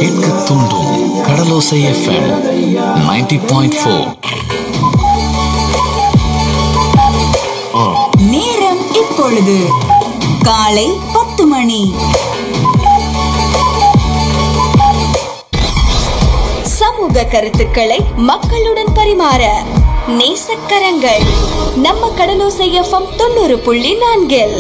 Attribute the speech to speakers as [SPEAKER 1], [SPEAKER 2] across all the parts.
[SPEAKER 1] கேட்க தூண்டும் கடலோசை FM 90.4 point four
[SPEAKER 2] நேரம் இப்பொழுது காலை பத்து மணி சமூக கருத்துக்களை மக்களுடன் பரிமாற நேசக்கரங்கள் நம்ம கடலோசை எஃப்எம் தொண்ணூறு புள்ளி நான்கில்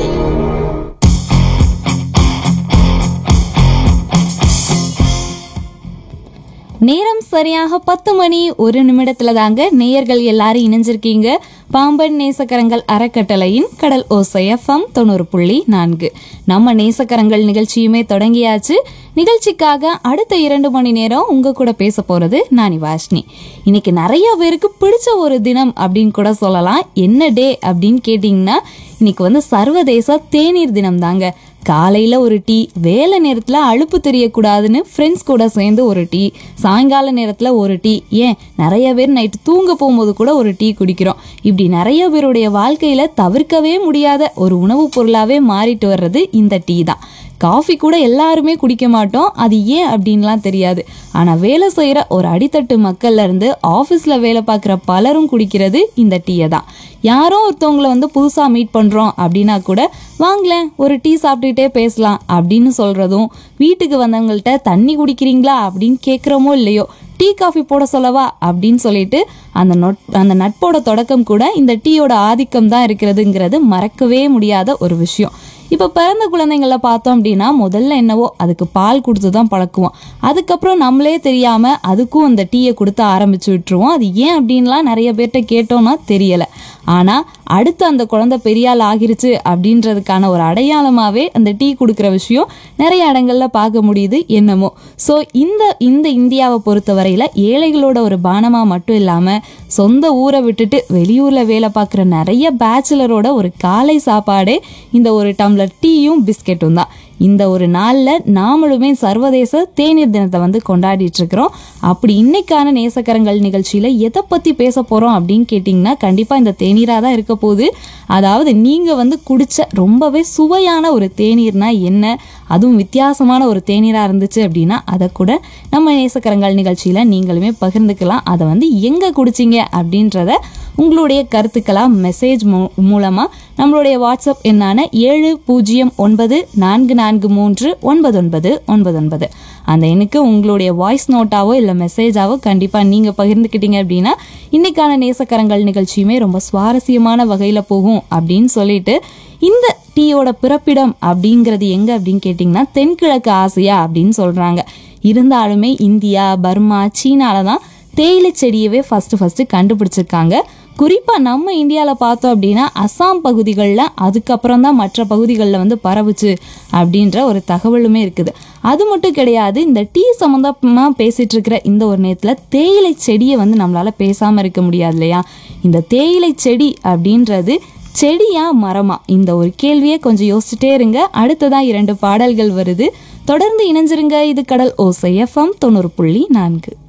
[SPEAKER 3] நேரம் சரியாக பத்து மணி ஒரு நிமிடத்துல தாங்க நேயர்கள் எல்லாரும் இணைஞ்சிருக்கீங்க பாம்பன் நேசக்கரங்கள் அறக்கட்டளையின் கடல் ஓசை எஃப்எம் தொண்ணூறு புள்ளி நான்கு நம்ம நேசக்கரங்கள் நிகழ்ச்சியுமே தொடங்கியாச்சு நிகழ்ச்சிக்காக அடுத்த இரண்டு மணி நேரம் உங்க கூட பேச போறது நானி வாஷ்னி இன்னைக்கு நிறைய பேருக்கு பிடிச்ச ஒரு தினம் அப்படின்னு கூட சொல்லலாம் என்ன டே அப்படின்னு கேட்டிங்கன்னா இன்னைக்கு வந்து சர்வதேச தேநீர் தினம் தாங்க காலையில ஒரு டீ வேலை நேரத்துல அலுப்பு தெரியக்கூடாதுன்னு ஃப்ரெண்ட்ஸ் கூட சேர்ந்து ஒரு டீ சாயங்கால நேரத்துல ஒரு டீ ஏன் நிறைய பேர் நைட்டு தூங்க போகும்போது கூட ஒரு டீ குடிக்கிறோம் இப்படி நிறைய பேருடைய வாழ்க்கையில தவிர்க்கவே முடியாத ஒரு உணவுப் பொருளாவே மாறிட்டு வர்றது இந்த டீ தான் காஃபி கூட எல்லாருமே குடிக்க மாட்டோம் அது ஏன் அப்படின்லாம் தெரியாது ஆனா வேலை செய்யற ஒரு அடித்தட்டு மக்கள்ல இருந்து ஆபீஸ்ல வேலை பார்க்குற பலரும் குடிக்கிறது இந்த டீயை தான் யாரோ ஒருத்தவங்கள வந்து புதுசா மீட் பண்றோம் அப்படின்னா கூட வாங்களேன் ஒரு டீ சாப்பிட்டுட்டே பேசலாம் அப்படின்னு சொல்றதும் வீட்டுக்கு வந்தவங்கள்ட்ட தண்ணி குடிக்கிறீங்களா அப்படின்னு கேட்குறோமோ இல்லையோ டீ காஃபி போட சொல்லவா அப்படின்னு சொல்லிட்டு அந்த நொட் அந்த நட்போட தொடக்கம் கூட இந்த டீயோட ஆதிக்கம் தான் இருக்கிறதுங்கிறது மறக்கவே முடியாத ஒரு விஷயம் இப்போ பிறந்த குழந்தைங்கள பார்த்தோம் அப்படின்னா முதல்ல என்னவோ அதுக்கு பால் கொடுத்து தான் பழக்குவோம் அதுக்கப்புறம் நம்மளே தெரியாம அதுக்கும் அந்த டீயை கொடுத்து ஆரம்பிச்சு விட்டுருவோம் அது ஏன் அப்படின்லாம் நிறைய பேர்கிட்ட கேட்டோம்னா தெரியல ஆனா அடுத்து அந்த குழந்தை பெரியாள் ஆகிருச்சு அப்படின்றதுக்கான ஒரு அடையாளமாவே அந்த டீ கொடுக்குற விஷயம் நிறைய இடங்கள்ல பார்க்க முடியுது என்னமோ ஸோ இந்த இந்த இந்தியாவை பொறுத்தவரையில ஏழைகளோட ஒரு பானமா மட்டும் இல்லாம சொந்த ஊரை விட்டுட்டு வெளியூர்ல வேலை பார்க்குற நிறைய பேச்சுலரோட ஒரு காலை சாப்பாடே இந்த ஒரு டம்ளர் டீயும் பிஸ்கெட்டும் தான் இந்த ஒரு நாளில் நாமளுமே சர்வதேச தேநீர் தினத்தை வந்து கொண்டாடிட்டு இருக்கிறோம் அப்படி இன்னைக்கான நேசக்கரங்கள் நிகழ்ச்சியில் எதை பற்றி பேச போகிறோம் அப்படின்னு கேட்டிங்கன்னா கண்டிப்பாக இந்த தேநீராக தான் இருக்க போகுது அதாவது நீங்கள் வந்து குடிச்ச ரொம்பவே சுவையான ஒரு தேநீர்னா என்ன அதுவும் வித்தியாசமான ஒரு தேநீராக இருந்துச்சு அப்படின்னா அதை கூட நம்ம நேசக்கரங்கள் நிகழ்ச்சியில் நீங்களுமே பகிர்ந்துக்கலாம் அதை வந்து எங்கே குடிச்சிங்க அப்படின்றத உங்களுடைய கருத்துக்களா மெசேஜ் மூ மூலமாக நம்மளுடைய வாட்ஸ்அப் எண்ணான ஏழு பூஜ்ஜியம் ஒன்பது நான்கு நான்கு மூன்று ஒன்பது ஒன்பது ஒன்பது ஒன்பது அந்த எண்ணுக்கு உங்களுடைய வாய்ஸ் நோட்டாவோ இல்லை மெசேஜாவோ கண்டிப்பாக நீங்கள் பகிர்ந்துக்கிட்டீங்க அப்படின்னா இன்னைக்கான நேசக்கரங்கள் நிகழ்ச்சியுமே ரொம்ப சுவாரஸ்யமான வகையில் போகும் அப்படின்னு சொல்லிட்டு இந்த டீயோட பிறப்பிடம் அப்படிங்கிறது எங்கே அப்படின்னு கேட்டிங்கன்னா தென்கிழக்கு ஆசியா அப்படின்னு சொல்கிறாங்க இருந்தாலுமே இந்தியா பர்மா சீனால தான் தேயிலை செடியவே ஃபஸ்ட்டு ஃபஸ்ட்டு கண்டுபிடிச்சிருக்காங்க குறிப்பாக நம்ம இந்தியாவில் பார்த்தோம் அப்படின்னா அஸ்ஸாம் பகுதிகளில் அதுக்கப்புறம் தான் மற்ற பகுதிகளில் வந்து பரவுச்சு அப்படின்ற ஒரு தகவலுமே இருக்குது அது மட்டும் கிடையாது இந்த டீ சம்மந்தமாக பேசிட்டு இருக்கிற இந்த ஒரு நேரத்தில் தேயிலை செடியை வந்து நம்மளால் பேசாமல் இருக்க முடியாது இல்லையா இந்த தேயிலை செடி அப்படின்றது செடியா மரமா இந்த ஒரு கேள்வியை கொஞ்சம் யோசிச்சுட்டே இருங்க அடுத்ததான் இரண்டு பாடல்கள் வருது தொடர்ந்து இணைஞ்சிருங்க இது கடல் ஓசை எஃப்எம் தொண்ணூறு புள்ளி நான்கு